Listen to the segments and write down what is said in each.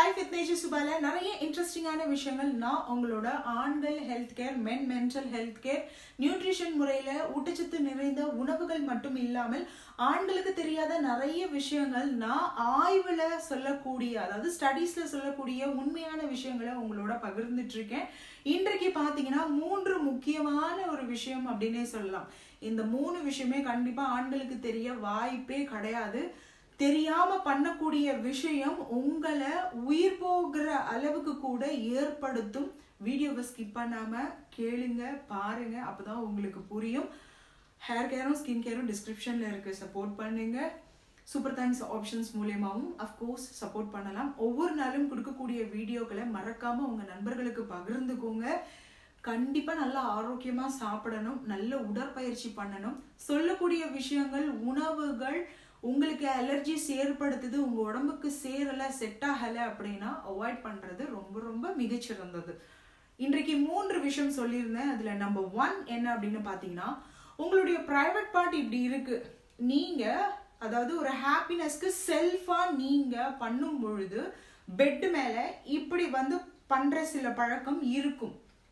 hi ஃபித்னேஜி சுபால நிறைய இன்ட்ரெஸ்டிங்கான விஷயங்கள் நான் உங்களோட ஆண்கள் health care men mental health care nutrition முறையில ஊட்டச்சத்து நிறைந்த உணவுகள் மட்டும் இல்லாமல் ஆண்களுக்கு தெரியாத நிறைய விஷயங்கள் நான் ஆய்வுல சொல்லக்கூடிய அதாவது ஸ்டடீஸ்ல சொல்லக்கூடிய உண்மையான விஷயங்களை உங்களோட பகிர்ந்துட்டு இருக்கேன் இன்றைக்கு பாத்தீங்கன்னா மூன்று முக்கியமான ஒரு விஷயம் அப்படின்னே சொல்லலாம் இந்த மூணு விஷயமே கண்டிப்பா ஆண்களுக்கு தெரிய வாய்ப்பே கிடையாது தெரியாம பண்ணக்கூடிய விஷயம் உங்களை உயிர் போகிற அளவுக்கு கூட ஏற்படுத்தும் வீடியோவை ஸ்கிப் பண்ணாம கேளுங்க பாருங்க அப்பதான் உங்களுக்கு புரியும் ஹேர் கேரும் ஸ்கின் கேரும் டிஸ்கிரிப்ஷன்ல இருக்கு சப்போர்ட் பண்ணுங்க சூப்பர் தேங்க்ஸ் ஆப்ஷன்ஸ் மூலியமாகவும் அஃப்கோர்ஸ் சப்போர்ட் பண்ணலாம் ஒவ்வொரு நாளும் கொடுக்கக்கூடிய வீடியோக்களை மறக்காம உங்க நண்பர்களுக்கு பகிர்ந்துக்கோங்க கண்டிப்பா நல்லா ஆரோக்கியமா சாப்பிடணும் நல்ல உடற்பயிற்சி பண்ணணும் சொல்லக்கூடிய விஷயங்கள் உணவுகள் உங்களுக்கு அலர்ஜிஸ் ஏற்படுத்துது உங்க உடம்புக்கு சேரல செட் ஆகல அப்படின்னா அவாய்ட் பண்றது ரொம்ப ரொம்ப மிகச்சிறந்தது இன்றைக்கு மூன்று விஷயம் சொல்லியிருந்தேன் அதுல நம்பர் ஒன் என்ன அப்படின்னு பாத்தீங்கன்னா உங்களுடைய பிரைவேட் பார்ட் இப்படி இருக்கு நீங்க அதாவது ஒரு ஹாப்பினஸ்க்கு செல்ஃபா நீங்க பண்ணும் பொழுது பெட் மேல இப்படி வந்து பண்ற சில பழக்கம் இருக்கும்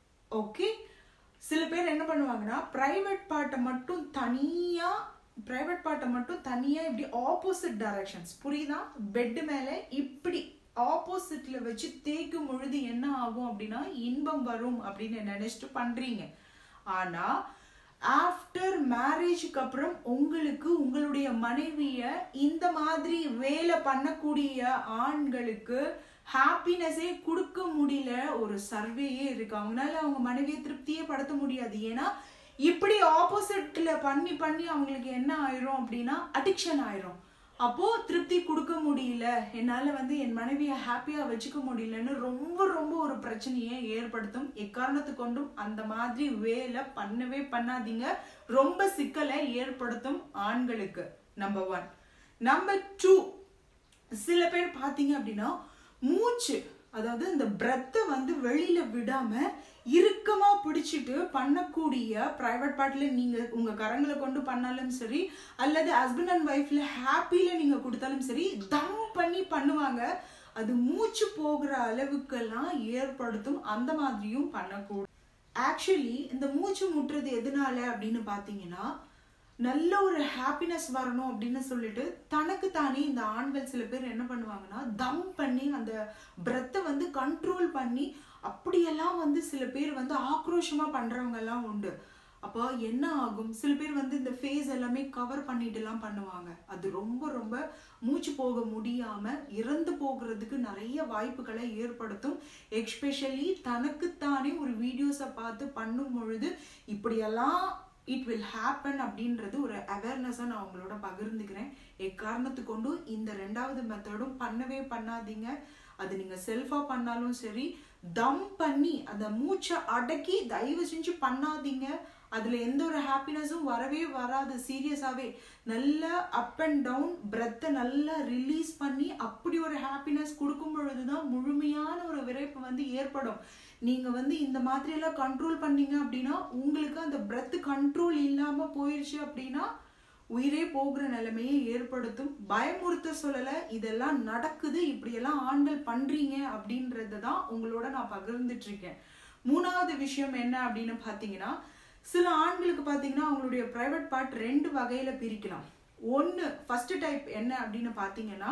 ஓகே சில பேர் என்ன பண்ணுவாங்கன்னா பிரைவேட் பார்ட்டை மட்டும் தனியா பிரைவேட் பார்ட்டை மட்டும் தனியா இப்படி ஆப்போசிட் டைரக்ஷன்ஸ் புரியுதா பெட் மேல இப்படி ஆப்போசிட்ல வச்சு தேய்க்கும் பொழுது என்ன ஆகும் அப்படின்னா இன்பம் வரும் அப்படின்னு நினைச்சிட்டு பண்றீங்க ஆனா ஆஃப்டர் மேரேஜுக்கு அப்புறம் உங்களுக்கு உங்களுடைய மனைவிய இந்த மாதிரி வேலை பண்ணக்கூடிய ஆண்களுக்கு ஹாப்பினஸே கொடுக்க முடியல ஒரு சர்வேயே இருக்கு அவங்களால அவங்க மனைவியை திருப்தியே படுத்த முடியாது ஏன்னா இப்படி ஆப்போசிட்ல பண்ணி பண்ணி அவங்களுக்கு என்ன ஆயிரும் அப்படின்னா அடிக்ஷன் ஆயிரும் அப்போ திருப்தி கொடுக்க முடியல என்னால வந்து என் மனைவியை ஹாப்பியா வச்சுக்க முடியலன்னு ரொம்ப ரொம்ப ஒரு பிரச்சனையை ஏற்படுத்தும் எக்காரணத்து கொண்டும் அந்த மாதிரி வேலை பண்ணவே பண்ணாதீங்க ரொம்ப சிக்கலை ஏற்படுத்தும் ஆண்களுக்கு நம்பர் ஒன் நம்பர் டூ சில பேர் பாத்தீங்க அப்படின்னா மூச்சு அதாவது இந்த பிரத்தை வந்து வெளியில விடாம இறுக்கமா பிடிச்சிட்டு பண்ணக்கூடிய பிரைவேட் பார்ட்ல நீங்க உங்க கரங்களை கொண்டு பண்ணாலும் சரி அல்லது ஹஸ்பண்ட் அண்ட் ஒய்ஃப்ல ஹாப்பில நீங்க கொடுத்தாலும் சரி தம் பண்ணி பண்ணுவாங்க அது மூச்சு போகிற அளவுக்கெல்லாம் ஏற்படுத்தும் அந்த மாதிரியும் பண்ணக்கூடாது ஆக்சுவலி இந்த மூச்சு முட்டுறது எதனால அப்படின்னு பாத்தீங்கன்னா நல்ல ஒரு ஹாப்பினஸ் வரணும் அப்படின்னு சொல்லிட்டு தனக்கு தானே இந்த ஆண்கள் சில பேர் என்ன பண்ணுவாங்கன்னா தம் பண்ணி அந்த பிரத்தை வந்து கண்ட்ரோல் பண்ணி அப்படியெல்லாம் வந்து சில பேர் வந்து ஆக்ரோஷமா பண்றவங்க எல்லாம் உண்டு அப்போ என்ன ஆகும் சில பேர் வந்து இந்த ஃபேஸ் எல்லாமே கவர் பண்ணிட்டு எல்லாம் பண்ணுவாங்க அது ரொம்ப ரொம்ப மூச்சு போக முடியாம இறந்து போகிறதுக்கு நிறைய வாய்ப்புகளை ஏற்படுத்தும் எக்ஸ்பெஷலி தனக்குத்தானே ஒரு வீடியோஸை பார்த்து பண்ணும் பொழுது இப்படியெல்லாம் இட் வில் ஹேப்பன் அப்படின்றது ஒரு அவேர்னஸாக நான் உங்களோட பகிர்ந்துக்கிறேன் எக்காரணத்து கொண்டு இந்த ரெண்டாவது மெத்தடும் பண்ணவே பண்ணாதீங்க அது நீங்கள் செல்ஃபாக பண்ணாலும் சரி தம் பண்ணி அந்த மூச்சை அடக்கி தயவு செஞ்சு பண்ணாதீங்க அதில் எந்த ஒரு ஹாப்பினஸும் வரவே வராது சீரியஸாகவே நல்ல அப் அண்ட் டவுன் பிரெத்தை நல்லா ரிலீஸ் பண்ணி அப்படி ஒரு ஹாப்பினஸ் கொடுக்கும் பொழுது தான் முழுமையான ஒரு விரைப்பு வந்து ஏற்படும் நீங்க வந்து இந்த மாதிரி எல்லாம் கண்ட்ரோல் பண்ணீங்க அப்படின்னா உங்களுக்கு அந்த பிரெத் கண்ட்ரோல் இல்லாம போயிடுச்சு அப்படின்னா உயிரே போகிற நிலைமையை ஏற்படுத்தும் பயமுறுத்த சொல்லல இதெல்லாம் நடக்குது இப்படியெல்லாம் ஆண்கள் பண்றீங்க அப்படின்றத தான் உங்களோட நான் பகிர்ந்துட்டு இருக்கேன் மூணாவது விஷயம் என்ன அப்படின்னு பாத்தீங்கன்னா சில ஆண்களுக்கு பாத்தீங்கன்னா அவங்களுடைய பிரைவேட் பார்ட் ரெண்டு வகையில பிரிக்கலாம் ஒன்னு ஃபர்ஸ்ட் டைப் என்ன அப்படின்னு பாத்தீங்கன்னா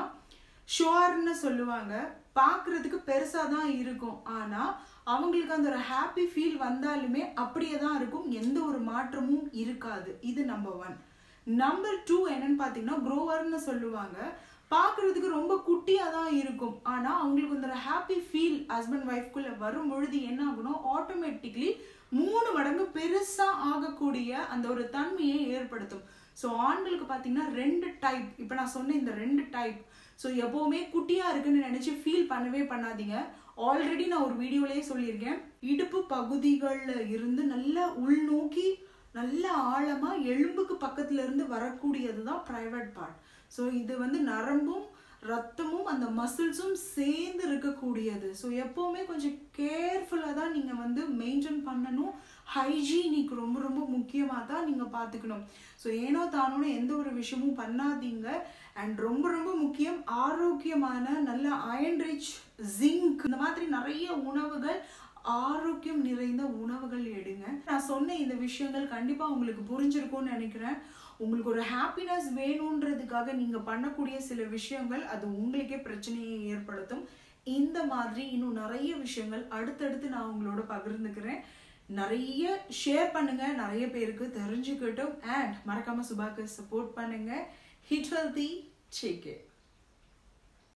ஷோர்னு சொல்லுவாங்க பார்க்கறதுக்கு பெருசா தான் இருக்கும் ஆனா அவங்களுக்கு அந்த ஒரு ஹாப்பி ஃபீல் வந்தாலுமே அப்படியே தான் இருக்கும் எந்த ஒரு மாற்றமும் இருக்காது இது நம்பர் ஒன் நம்பர் டூ என்னன்னு பார்த்தீங்கன்னா க்ரோவர்னு சொல்லுவாங்க பார்க்கறதுக்கு ரொம்ப குட்டியாக தான் இருக்கும் ஆனால் அவங்களுக்கு அந்த ஹாப்பி ஃபீல் ஹஸ்பண்ட் ஒய்ஃப்குள்ளே வரும் பொழுது என்ன ஆகணும் ஆட்டோமேட்டிக்லி மூணு மடங்கு பெருசாக ஆகக்கூடிய அந்த ஒரு தன்மையை ஏற்படுத்தும் ஸோ ஆண்களுக்கு பார்த்தீங்கன்னா ரெண்டு டைப் இப்போ நான் சொன்ன இந்த ரெண்டு டைப் ஸோ எப்போவுமே குட்டியாக இருக்குன்னு நினச்சி ஃபீல் பண்ணவே பண்ணாதீங்க ஆல்ரெடி நான் ஒரு வீடியோலயே சொல்லியிருக்கேன் இடுப்பு பகுதிகளில் இருந்து நல்லா உள்நோக்கி நல்ல ஆழமா எலும்புக்கு பக்கத்துல இருந்து வரக்கூடியது தான் ப்ரைவேட் பார்ட் ஸோ இது வந்து நரம்பும் ரத்தமும் அந்த மசில்ஸும் சேர்ந்து இருக்கக்கூடியது ஸோ எப்போவுமே கொஞ்சம் கேர்ஃபுல்லாக தான் நீங்கள் வந்து மெயின்டைன் பண்ணணும் ஹைஜீனிக் ரொம்ப ரொம்ப முக்கியமாக தான் நீங்கள் பார்த்துக்கணும் ஸோ ஏனோ தானோன்னு எந்த ஒரு விஷயமும் பண்ணாதீங்க அண்ட் ரொம்ப ரொம்ப முக்கியம் ஆரோக்கியமான நல்ல அயன் ரிச் ஜிங்க் இந்த மாதிரி நிறைய உணவுகள் ஆரோக்கியம் நிறைந்த உணவுகள் எடுங்க நான் சொன்ன இந்த விஷயங்கள் கண்டிப்பாக உங்களுக்கு புரிஞ்சிருக்கும்னு நினைக்கிறேன் உங்களுக்கு ஒரு ஹாப்பினஸ் வேணுன்றதுக்காக நீங்கள் பண்ணக்கூடிய சில விஷயங்கள் அது உங்களுக்கே பிரச்சனையை ஏற்படுத்தும் இந்த மாதிரி இன்னும் நிறைய விஷயங்கள் அடுத்தடுத்து நான் உங்களோட பகிர்ந்துக்கிறேன் நிறைய ஷேர் பண்ணுங்க நிறைய பேருக்கு தெரிஞ்சுக்கட்டும் அண்ட் மறக்காம சுபாக்கு சப்போர்ட் பண்ணுங்க ஹிட் ஹெல்தி டேக் கேர்